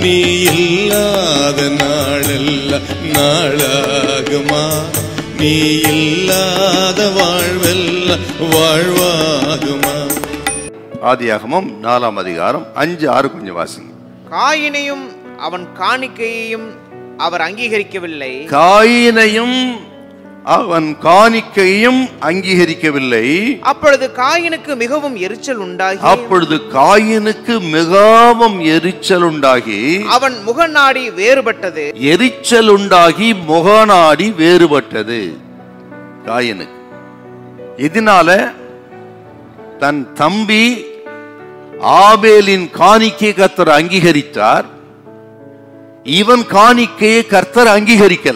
நீ இல்லாத நாளெல்லாம் நாளாகுமா நீ இல்லாத வாழ்வெல்லாம் வாழ்வாகுமா ஆதியாகமம் நாலாம் அதிகாரம் அஞ்சு ஆறு கொஞ்சம் வாசிங்க காயினையும் அவன் காணிக்கையையும் அவர் அங்கீகரிக்கவில்லை காயினையும் அவன் காணிக்கையும் அங்கீகரிக்கவில்லை அப்பொழுது காயினுக்கு மிகவும் எரிச்சல் உண்டாகி அப்பொழுது காயினுக்கு மிகவும் எரிச்சல் உண்டாகி அவன் முகநாடி வேறுபட்டது எரிச்சல் உண்டாகி முகநாடி வேறுபட்டது காயினுக்கு இதனால தன் தம்பி ஆபேலின் காணிக்கை கர்த்தர் அங்கீகரித்தார் இவன் காணிக்கையை கர்த்தர் அங்கீகரிக்கல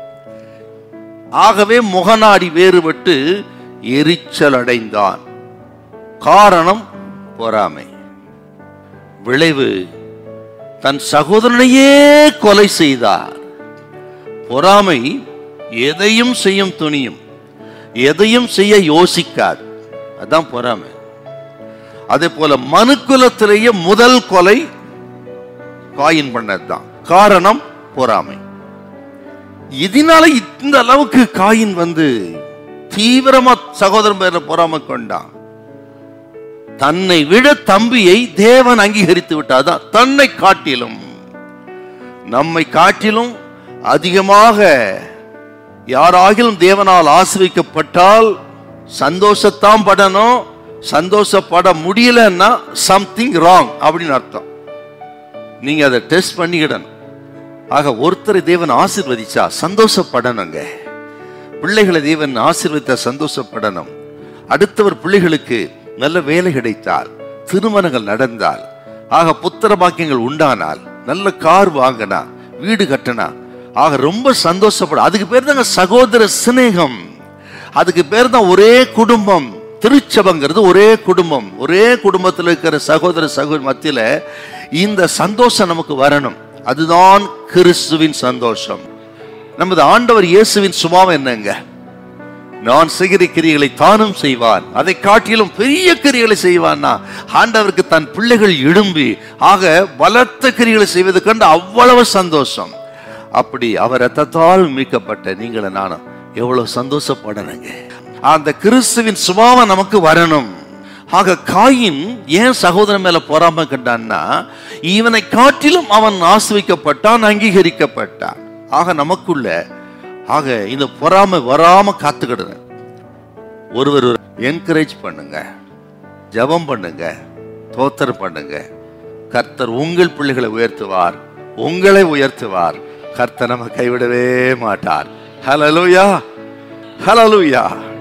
ஆகவே முகநாடி வேறுபட்டு எரிச்சல் அடைந்தான் காரணம் பொறாமை விளைவு தன் சகோதரனையே கொலை செய்தார் பொறாமை எதையும் செய்யும் துணியும் எதையும் செய்ய யோசிக்காது அதான் பொறாமை அதே போல மனுக்குலத்திலேயே முதல் கொலை காயின் பண்ணதுதான் காரணம் பொறாமை இதனால இந்த அளவுக்கு காயின் வந்து தீவிரமா சகோதரன் பேர்ல பொறாமை கொண்டான் தன்னை விட தம்பியை தேவன் அங்கீகரித்து விட்டாதான் தன்னை காட்டிலும் நம்மை காட்டிலும் அதிகமாக யாராகிலும் தேவனால் ஆசிரிக்கப்பட்டால் சந்தோஷத்தான் படணும் சந்தோஷப்பட முடியலன்னா சம்திங் ராங் அப்படின்னு அர்த்தம் நீங்க அதை டெஸ்ட் பண்ணிக்கிடணும் ஆக ஒருத்தரை தேவன் ஆசீர்வதிச்சா சந்தோஷப்படணுங்க பிள்ளைகளை தேவன் ஆசீர்வதித்த சந்தோஷப்படணும் அடுத்தவர் பிள்ளைகளுக்கு நல்ல வேலை கிடைத்தால் திருமணங்கள் நடந்தால் ஆக புத்திர பாக்கியங்கள் உண்டானால் நல்ல கார் வாங்கினா வீடு கட்டினா ஆக ரொம்ப சந்தோஷப்பட அதுக்கு பேர் தாங்க சகோதர சிநேகம் அதுக்கு பேர் தான் ஒரே குடும்பம் திருச்சபங்கிறது ஒரே குடும்பம் ஒரே குடும்பத்தில் இருக்கிற சகோதர சகோதரி மத்தியில இந்த சந்தோஷம் நமக்கு வரணும் அதுதான் கிறிஸ்துவின் சந்தோஷம் நமது ஆண்டவர் இயேசுவின் சுபாவம் என்னங்க நான் செய்கிற கிரிகளை தானும் செய்வான் அதை காட்டிலும் பெரிய கிரிகளை செய்வான்னா ஆண்டவருக்கு தன் பிள்ளைகள் எழும்பி ஆக பலத்த கிரிகளை செய்வது கண்டு அவ்வளவு சந்தோஷம் அப்படி அவர் ரத்தத்தால் மீட்கப்பட்ட நீங்கள நானும் எவ்வளவு சந்தோஷப்படணுங்க அந்த கிறிஸ்துவின் சுபாவம் நமக்கு வரணும் ஆக காயின் ஏன் சகோதரன் மேல பொறாம கண்டான்னா இவனை காட்டிலும் அவன் ஆசிரிக்கப்பட்டான் அங்கீகரிக்கப்பட்டான் ஆக நமக்குள்ள ஆக இந்த பொறாமை வராம காத்துக்கிடுங்க ஒருவர் என்கரேஜ் பண்ணுங்க ஜெபம் பண்ணுங்க தோத்தர் பண்ணுங்க கர்த்தர் உங்கள் பிள்ளைகளை உயர்த்துவார் உங்களை உயர்த்துவார் கர்த்தர் நம்ம கைவிடவே மாட்டார் ஹலலூயா ஹலலூயா